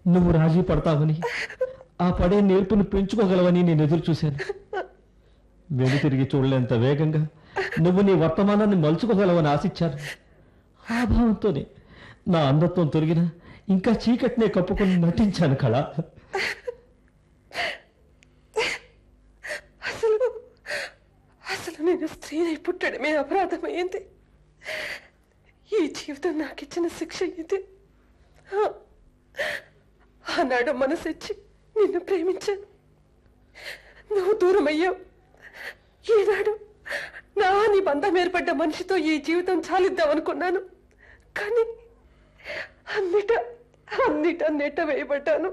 నువ్వు రాజీ పడతావని ఆ పడే నేర్పును పెంచుకోగలవని నేను ఎదురు చూశాను వెను తిరిగి చూడలేంత వేగంగా నువ్వు నీ వర్తమానాన్ని మలుచుకోగలవని ఆశించాను ఆ భావంతోనే నా అంధత్వం తొలగిన ఇంకా చీకటినే కప్పుకొని నటించాను కళ అసలు అసలు నేను స్త్రీని పుట్టడమే అపరాధమైంది ఈ జీవితం నాకు ఇచ్చిన శిక్ష ఇది ఆ, ఆనాడు మనసిచ్చి నిన్ను ప్రేమించాను నువ్వు దూరం అయ్యావు ఈనాడు నా నీ బంధం ఏర్పడ్డ మనిషితో ఈ జీవితం చాలిద్దామనుకున్నాను కానీ అన్నిట అన్నిట నెట్ట వేయబడ్డాను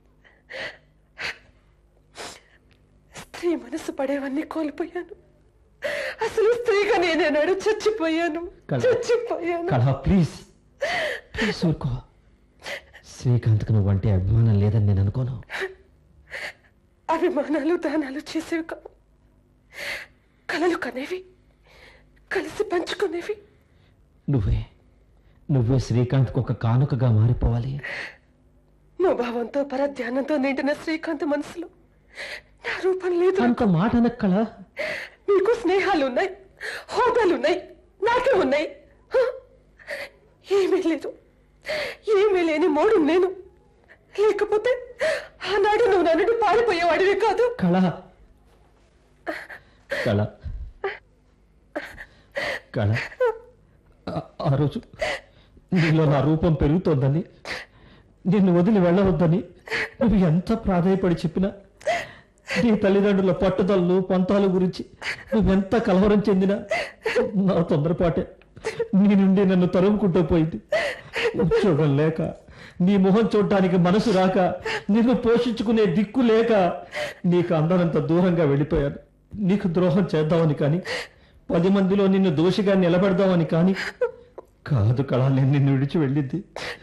స్త్రీ మనసు పడేవన్నీ కోల్పోయాను అసలు స్త్రీగా నేనేనాడు చచ్చిపోయాను కళ. చచ్చిపోయాను కళ ప్లీజ్ ప్లీజ్ ఊరుకో శ్రీకాంత్కి నువ్వంటే అభిమానం లేదని నేను అనుకోను అభిమానాలు దానాలు చేసేవి కావు కలలు కనేవి కలిసి పంచుకునేవి నువ్వే నువ్వే శ్రీకాంత్కి ఒక కానుకగా మారిపోవాలి భావంతో పరధ్యానంతో నిండిన శ్రీకాంత్ మనసులో నా రూపం లేదు అంత మాట అనక్కళ నీకు స్నేహాలున్నాయి హోదాలున్నాయి నాకే ఉన్నాయి హ? ఏమీ లేదు ఏమీ లేని మోడు నేను లేకపోతే ఆనాడు నువ్వు నన్ను పారిపోయేవాడివి కాదు కళ కళ కళ ఆ- ఆ రోజు నీలో నా రూపం పెరుగుతోందని నిన్ను వదిలి వెళ్ళవద్దని నువ్వు ఎంత ప్రాధాయపడి చెప్పినా నీ తల్లిదండ్రుల పట్టుదలలు పంతాల గురించి నువ్వెంత కలవరం చెందినా నా తొందరపాటే నీ నుండి నన్ను తరుముకుంటూ పోయింది ఉద్యోగం లేక నీ మొహం చూడటానికి మనసు రాక నిన్ను పోషించుకునే దిక్కు లేక నీకు అందరంత దూరంగా వెళ్ళిపోయాను నీకు ద్రోహం చేద్దామని కానీ పది మందిలో నిన్ను దోషిగా నిలబెడదామని కానీ కాదు కళ నేను నిన్ను విడిచి వెళ్ళింది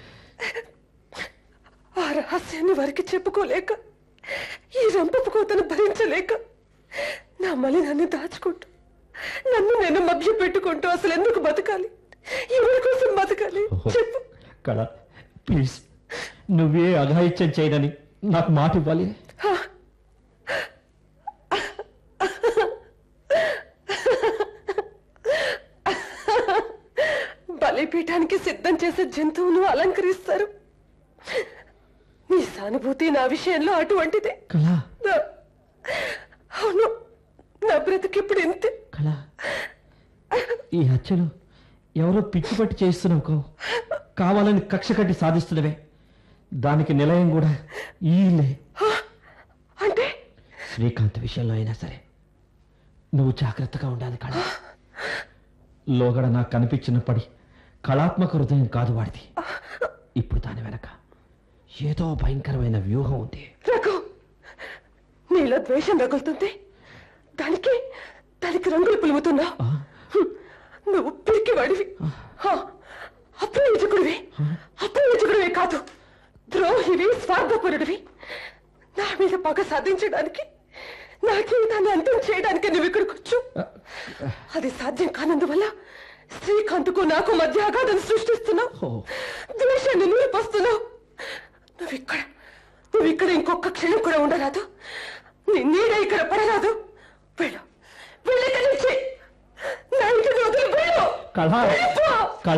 ఆ రహస్యాన్ని వారికి చెప్పుకోలేక ఈ రంపపు కోతను భరించలేక నా మలినాన్ని దాచుకుంటూ నన్ను నేను మభ్య పెట్టుకుంటూ అసలు ఎందుకు బతకాలి ఎవరి కోసం బతకాలి చెప్పు కళ ప్లీజ్ నువ్వే అఘాయిత్యం చేయనని నాకు మాట ఇవ్వాలి బలిపీఠానికి సిద్ధం చేసే జంతువును అలంకరిస్తారు నీ సానుభూతి నా విషయంలో అటువంటిదే కళ నా- అవును నా బ్రతికిప్పుడు ఇంతే కళ ఈ హత్యలు ఎవరో పిచ్చి పట్టి చేస్తున్నావు కో కావాలని కక్ష కట్టి సాధిస్తున్నవే దానికి నిలయం కూడా ఈలే అంటే శ్రీకాంత్ విషయంలో అయినా సరే నువ్వు జాగ్రత్తగా ఉండాలి కళ లోగడ నాకు కనిపించిన పడి కళాత్మక హృదయం కాదు వాడిది ఇప్పుడు దాని వెనక ఏదో భయంకరమైన వ్యూహం ఉంది రఘు నీలో ద్వేషం రగులుతుంది దానికి దానికి రంగులు పులుముతున్నా ఆ, నువ్వు పిరికి వాడివి అప్రయోజకుడివి అప్రయోజకుడివి కాదు ద్రోహివి స్వార్థపరుడివి నా మీద పగ సాధించడానికి నా జీవితాన్ని అంతం చేయడానికి నువ్వు ఇక్కడికి వచ్చు అది సాధ్యం కానందువల్ల శ్రీకాంత్కు నాకు మధ్య అగాధం సృష్టిస్తున్నావు ఓ. ద్వేషాన్ని నిలిపొస్తున్నావు నువ్వు ఇక్కడ నువ్వు ఇక్కడ ఇంకొక క్షణం కూడా ఉండరాదు నీ నీడ ఇక్కడ పడరాదు వెళ్ళు వెళ్ళు ఇక్కడి నుంచి నా ఇంటిని వదిలి వెళ్ళు కళ వెళ్ళిపో. కళ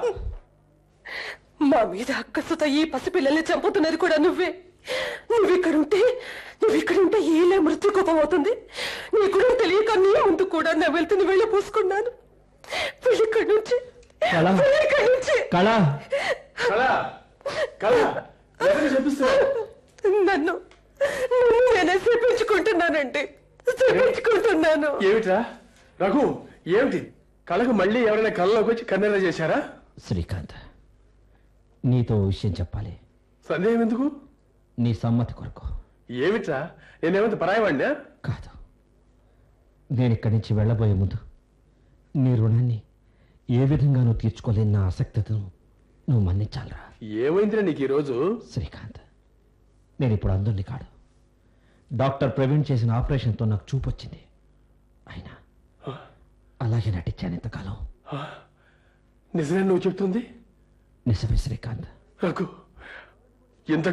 మా మీద అక్కసుతో ఈ పసిపిల్లల్ని చంపుతున్నది కూడా నువ్వే నువ్వు ఇక్కడ ఉంటే నువ్వు ఇక్కడ ఉంటే ఏలే మృత్యు కోపం అవుతుంది నీ కూడా తెలియక నీ ముందు కూడా నా వెళ్తుని వెళ్ళి పూసుకున్నాను వెళ్ళి ఇక్కడి నుంచి కళ. వెళ్ళి ఇక్కడి నుంచి కళ కళ కళ ఎవరిని చెప్పిస్తున్నావు నన్ను నన్ను నేనే చేపించుకుంటున్నానండి చేపించుకుంటున్నాను ఏమిట్రా రఘు ఏమిటి కళకు మళ్ళీ ఎవరైనా కళ్ళలోకి వచ్చి కన్నెర చేశారా శ్రీకాంత్ నీతో ఓ విషయం చెప్పాలి సందేహం ఎందుకు నీ సమ్మతి కొరకు ఏమిట్రా నేనేమంత పరాయవాడినా కాదు నేను ఇక్కడి నుంచి వెళ్ళబోయే ముందు నీ రుణాన్ని ఏ విధంగానూ తీర్చుకోలేని నా ఆసక్తతను నువ్వు మన్నించాలరా ఏమైందిరా నీకు ఈరోజు శ్రీకాంత్ నేను ఇప్పుడు అందుని కాడు డాక్టర్ ప్రవీణ్ చేసిన ఆపరేషన్తో నాకు చూపు వచ్చింది అయినా అలాగే నటించాను ఇంతకాలం నిజమే నువ్వు చెప్తుంది నిజమే శ్రీకాంత్ రఘు ఎంత